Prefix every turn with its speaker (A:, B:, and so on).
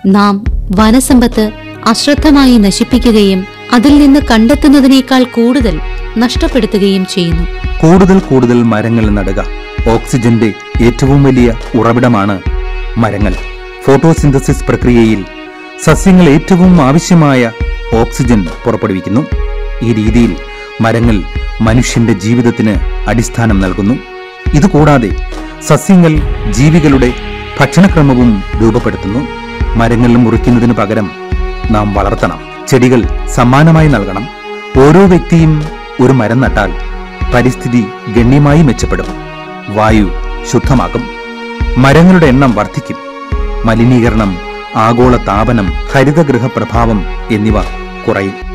A: നാം വനസമ്പത്ത് അശ്രദ്ധമായി നശിപ്പിക്കുകയും അതിൽ നിന്ന് കണ്ടെത്തുന്നതിനേക്കാൾ കൂടുതൽ നഷ്ടപ്പെടുത്തുകയും ചെയ്യുന്നു
B: കൂടുതൽ കൂടുതൽ മരങ്ങൾ നടുക ഓക്സിജന്റെ ഏറ്റവും വലിയ ഉറവിടമാണ് മരങ്ങൾ ഫോട്ടോസിന്തസിസ് പ്രക്രിയയിൽ സസ്യങ്ങൾ ഏറ്റവും ആവശ്യമായ ഓക്സിജൻ പുറപ്പെടുവിക്കുന്നു ഈ രീതിയിൽ മരങ്ങൾ മനുഷ്യന്റെ ജീവിതത്തിന് അടിസ്ഥാനം നൽകുന്നു ഇതുകൂടാതെ സസ്യങ്ങൾ ജീവികളുടെ ഭക്ഷണക്രമവും രൂപപ്പെടുത്തുന്നു മരങ്ങൾ മുറിക്കുന്നതിന് പകരം നാം വളർത്തണം ചെടികൾ സമ്മാനമായി നൽകണം ഓരോ വ്യക്തിയും ഒരു മരം നട്ടാൽ പരിസ്ഥിതി ഗണ്യമായി മെച്ചപ്പെടും വായു ശുദ്ധമാകും മരങ്ങളുടെ എണ്ണം വർദ്ധിക്കും മലിനീകരണം ആഗോള താപനം ഹരിതഗൃഹ പ്രഭാവം എന്നിവ കുറയും